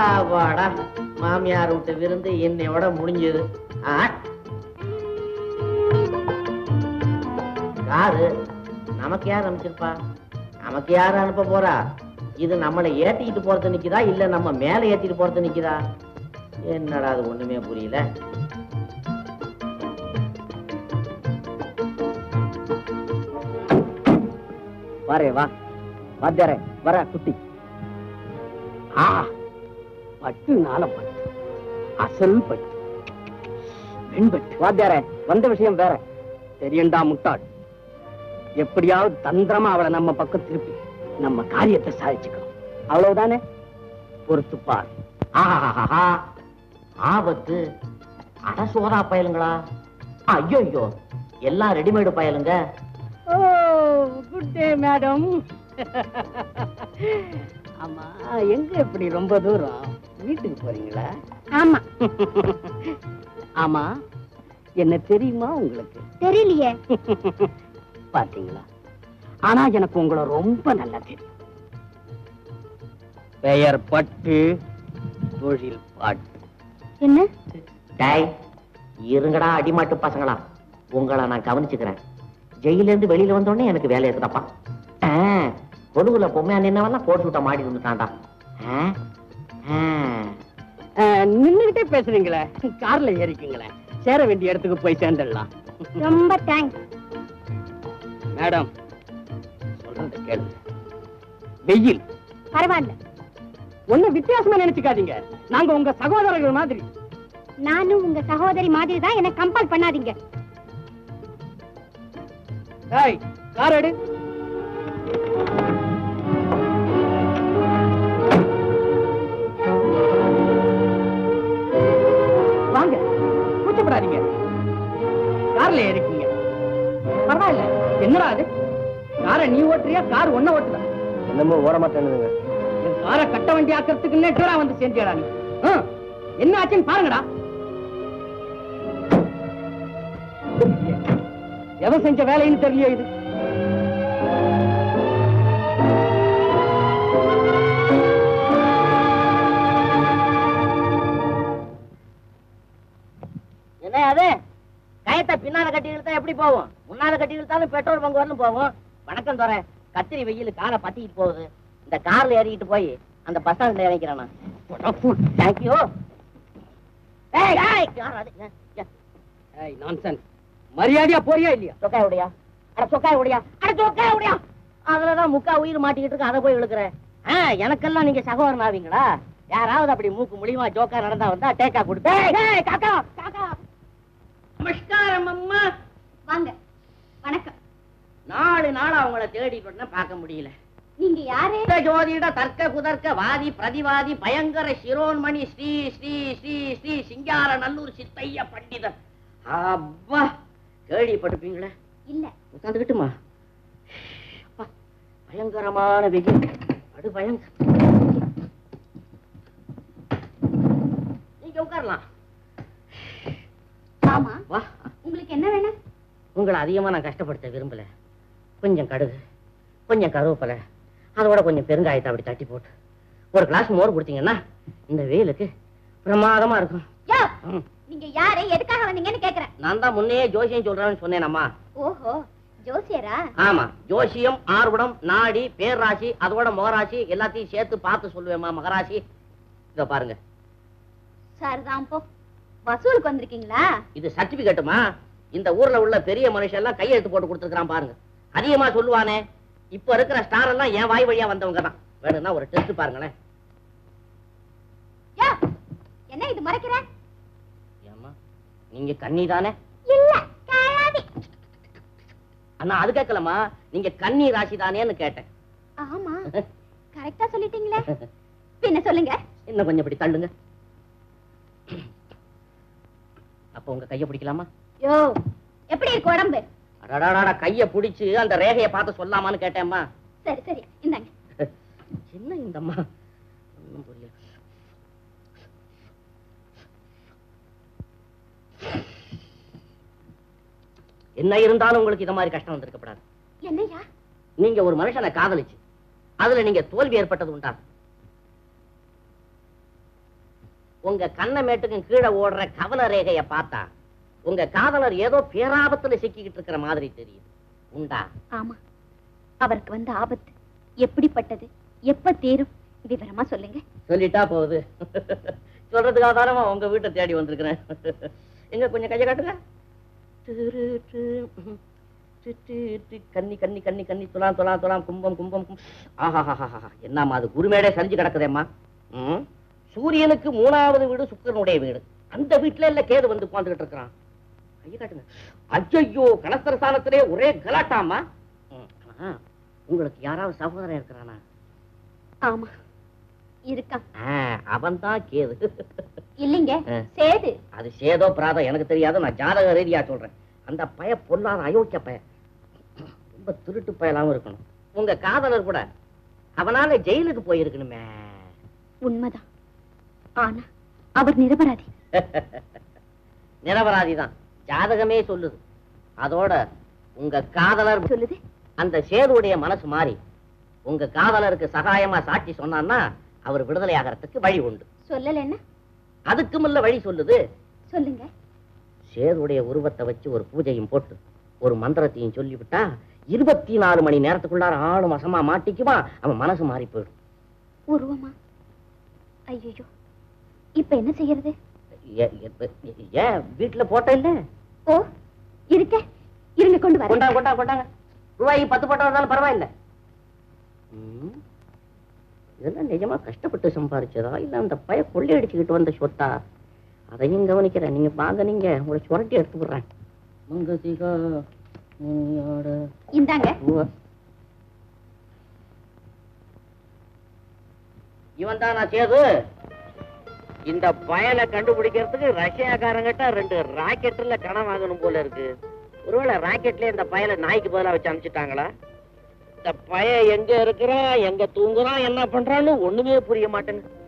வாடா மாமியார் விட்டு விருந்து என்னையோட முடிஞ்சது ஆ? காரு நமக்கு யார் அனுப்பிச்சிருப்பா நமக்கு யார் அனுப்ப போறா இது நம்மளை ஏத்திக்கிட்டு போறது நிக்குதா இல்ல நம்ம மேல ஏத்திட்டு போறது நிக்குதா என்னடா அது ஒண்ணுமே புரியல வாரே வா வாத்தியாரே வர குட்டி ஆ பட்டு நாள பட்டு அசல் பட்டு வெண்பட்டு வாத்தியாரே வந்த விஷயம் வேற தெரியண்டா முட்டாள் எப்படியாவது தந்திரமா அவளை நம்ம பக்கம் திருப்பி நம்ம காரியத்தை சாதிச்சுக்கணும் அவ்வளவுதானே பொறுத்து பார் ஆஹாஹாஹா. ஆபத்து அட சோதா பயலுங்களா ஐயோ ஐயோ எல்லாம் ரெடிமேடு பயலுங்க ஓ குட் டே மேடம் ஆமா எங்க இப்படி ரொம்ப தூரம் வீட்டுக்கு போறீங்களா ஆமா ஆமா என்ன தெரியுமா உங்களுக்கு தெரியலையே பாத்தீங்களா ஆனா எனக்கு உங்களை ரொம்ப நல்லா தெரியும் பெயர் பட்டு தொழில் பாட்டு என்ன டேய் இருங்கடா அடிமாட்டு பசங்களா உங்களை நான் கவனிச்சுக்கிறேன் ஜெயில இருந்து வெளியில வந்த உடனே எனக்கு வேலை இருக்குதாப்பா ஆ, கொழுவுல பொம்மையா நின்னவெல்லாம் கோட் சூட்ட மாடி இருந்துட்டான்டா ஆ, ஆ. நின்னுகிட்டே பேசுறீங்களே கார்ல ஏறிக்கீங்களே சேர வேண்டிய இடத்துக்கு போய் சேர்ந்துடலாம் ரொம்ப தேங்க்ஸ் மேடம் சொல்றத கேளுங்க வெயில் பரவாயில்ல ஒண்ணு வித்தியாசமா நினைச்சுக்காதீங்க நாங்க உங்க சகோதரர்கள் மாதிரி நானும் உங்க சகோதரி மாதிரி தான் என்ன கம்பல் பண்ணாதீங்க ஏய் கார் எடு வாங்க கூச்சப்படாதீங்க கார்ல ஏறிக்கீங்க பரவாயில்ல என்னடா அது காரை நீ ஓட்டுறியா கார் ஒன்ன ஓட்டுதா என்னமோ ஓட மாட்டேனுங்க என் காரை கட்ட வண்டி ஆக்கிறதுக்கு நேற்றா வந்து சேர்ந்தியாடா நீ ஆ, என்ன ஆச்சுன்னு பாருங்கடா எவன் செஞ்ச வேலைன்னு தெரியல இது என்ன அது கயத்தை பின்னால கட்டி இழுத்தா எப்படி போகும் முன்னால கட்டி இழுத்தாலும் பெட்ரோல் பங்கு வரலும் போகும் வணக்கம் தோற கத்திரி வெயில் காலை பத்திக்கிட்டு போகுது இந்த கார்ல ஏறிக்கிட்டு போய் அந்த பஸ் ஸ்டாண்ட்ல இறங்கிறேன் நான் தேங்க்யூ ஏய் ஏய் யார் அது? ஏ, ஏ, ஏய் நான்சென்ஸ் மரியாதையா போறியா இல்லையா சொக்காய் உடையா அட சொக்காய் உடையா அட சொக்காய் உடையா அதுலதான் முக்கா உயிர் மாட்டிக்கிட்டு இருக்கு அதை போய் இழுக்கிறேன் ஆ, எனக்கெல்லாம் நீங்க சகோதரன் ஆவீங்களா யாராவது அப்படி மூக்கு முடியுமா ஜோக்கா நடந்தா வந்தா டேக்கா கொடுத்து ஏய், ஏய், காக்கா காக்கா நமஸ்காரம் அம்மா வாங்க வணக்கம் நாலு நாள் அவங்கள தேடிட்டு வந்தா பார்க்க முடியல நீங்க யாரு இந்த ஜோதிட தர்க்க குதர்க்க வாதி பிரதிவாதி பயங்கர சிரோன்மணி ஸ்ரீ ஸ்ரீ ஸ்ரீ ஸ்ரீ சிங்கார நல்லூர் சித்தைய பண்டிதர் அப்பா கேள்விப்பட்டிருப்பீங்களே இல்ல உட்காந்துக்கிட்டுமா அப்பா, பயங்கரமான வெயில் அடு பயங்கர நீங்க உட்காரலாம் ஆமா வா உங்களுக்கு என்ன வேணும் உங்களை அதிகமா நான் கஷ்டப்படுத்த விரும்பல கொஞ்சம் கடுகு கொஞ்சம் கருவேப்பிலை அதோட கொஞ்சம் பெருங்காயத்தை அப்படி தட்டி போட்டு ஒரு கிளாஸ் மோர் கொடுத்தீங்கன்னா இந்த வெயிலுக்கு பிரமாதமா இருக்கும் யோ ம். நீங்க யாரு எதுக்காக வந்தீங்கன்னு கேக்குறேன் நான் தான் முன்னே ஜோசியம் சொல்றேன்னு சொன்னேனம்மா ஓஹோ ஜோசியரா ஆமா ஜோசியம் ஆர்வடம் நாடி பேர்ராசி அதோட முகராசி எல்லாத்தையும் சேர்த்து பார்த்து சொல்லுவேம்மா மகராசி இத பாருங்க சரிதான் போ வசூலுக்கு வந்திருக்கீங்களா இது சர்டிபிகேட்டுமா இந்த ஊர்ல உள்ள பெரிய மனுஷன் எல்லாம் கையெழுத்து போட்டு கொடுத்துருக்கான் பாருங்க அதிகமா சொல்லுவானே இப்ப இருக்கிற ஸ்டார் எல்லாம் என் வாய் வழியா வந்தவங்க தான் வேணும்னா ஒரு டெஸ்ட் பாருங்களேன் யோ என்ன இது மறைக்கிற ஏம்மா நீங்க கன்னி தானே இல்ல காயாதி அண்ணா அது கேட்கலம்மா நீங்க கன்னி ராசி தானேன்னு கேட்டேன் ஆமா கரெக்டா சொல்லிட்டீங்களே பின்ன சொல்லுங்க இன்னும் கொஞ்சம் இப்படி தள்ளுங்க அப்ப உங்க கைய பிடிக்கலாமா யோ எப்படி இருக்கு உடம்பு அடடாடா கைய பிடிச்சு அந்த ரேகையை பார்த்து சொல்லாமான்னு கேட்டேம்மா சரி சரி இந்தாங்க என்ன இந்த அம்மா ஒண்ணும் புரியல என்ன இருந்தாலும் உங்களுக்கு இத மாதிரி கஷ்டம் வந்திருக்கப்படாது என்னய்யா நீங்க ஒரு மனுஷனை காதலிச்சு அதுல நீங்க தோல்வி ஏற்பட்டது உண்டா உங்க கண்ணமேட்டுக்கும் கீழே ஓடுற கவன ரேகைய பார்த்தா உங்க காதலர் ஏதோ பேராபத்துல சிக்கிக்கிட்டு இருக்கிற மாதிரி தெரியுது உண்டா ஆமா அவருக்கு வந்த ஆபத்து எப்படிப்பட்டது எப்ப தீரும் விவரமா சொல்லுங்க சொல்லிட்டா போகுது சொல்றதுக்காக தானே உங்க வீட்டை தேடி வந்திருக்கிறேன் எங்க கொஞ்சம் கையை காட்டுங்க திரு, டு, ம், டு, டு, டு, கன்னி கன்னி கன்னி கன்னி துலாம் துலாம் துலாம் கும்பம் கும்பம் கும் ஆஹா என்னம்மா அது குருமேடே சரிஞ்சு கிடக்குதேம்மா ம் சூரியனுக்கு மூணாவது வீடு சுக்கிரனுடைய வீடு அந்த வீட்டுல இல்ல கேது வந்து உட்காந்துக்கிட்டு இருக்கிறான் கையை காட்டுங்க ஐயோ கனஸ்தரஸ்தானத்திலே ஒரே கலாட்டாமா ம், ஆனா, உங்களுக்கு யாராவது சகோதரன் இருக்கிறானா ஆமா இருக்கான் அவன் தான் கேது இல்லைங்க ஆ. சேது அது சேதோ பிராதம் எனக்கு தெரியாது நான் ஜாதக ரீதியா சொல்றேன் அந்த பய பொல்லாத அயோக்கிய பய ரொம்ப திருட்டு பயலாவும் இருக்கணும் உங்க காதலர் கூட அவனால ஜெயிலுக்கு போயிருக்கணுமே உண்மைதான் ஆனா அவர் நிரபராதி நிரபராதி தான் ஜாதகமே சொல்லுது அதோட உங்க காதலர் சொல்லுது அந்த சேதுடைய மனசு மாறி உங்க காதலருக்கு சகாயமா சாட்சி சொன்னான்னா அவர் விடுதலை ஆகிறதுக்கு வழி உண்டு சொல்லலைன்னா அதுக்குமில்ல வழி சொல்லுது சொல்லுங்க சேதுடைய உருவத்தை வச்சு ஒரு பூஜையும் போட்டு ஒரு மந்திரத்தையும் சொல்லிவிட்டா இருபத்தி நாலு மணி நேரத்துக்குள்ளார ஆளு வசமா மாட்டிக்குவான் அவன் மனசு மாறி போயிடும் உருவமா ஐயோ இப்ப என்ன செய்யறது ஏ- ஏ- ஏன் வீட்டுல போட்ட இல்ல ஓ இருக்க இருங்க கொண்டு வரேன் கொண்டாங்க கொண்டாங்க கொண்டாங்க ரூபாய்க்கு பத்து போட்டா இருந்தாலும் பரவாயில்ல ம். இதெல்லாம் நிஜமா கஷ்டப்பட்டு சம்பாரிச்சதா இல்ல அந்த பய கொள்ளையடிச்சுக்கிட்டு வந்த சொத்தா அதையும் கவனிக்கிறேன் நீங்க வாங்க நீங்க உங்களை சுரட்டி எடுத்து விடுறேன் மங்கதிகா முனியாட இந்தாங்க இவன் தான் நான் சேது இந்த பயலை கண்டுபிடிக்கிறதுக்கு ரஷ்யாக்காரங்கிட்ட ரெண்டு ராக்கெட்ல கணம் வாங்கணும் போல இருக்கு ஒருவேளை ராக்கெட்ல இந்த பயலை நாய்க்கு பதிலா வச்சு அனுப்பிச்சிட்டாங்களா இந்த பய எங்க இருக்கிறான் எங்க தூங்குறான் என்ன பண்றான்னு ஒண்ணுமே புரிய மாட்டேங்குது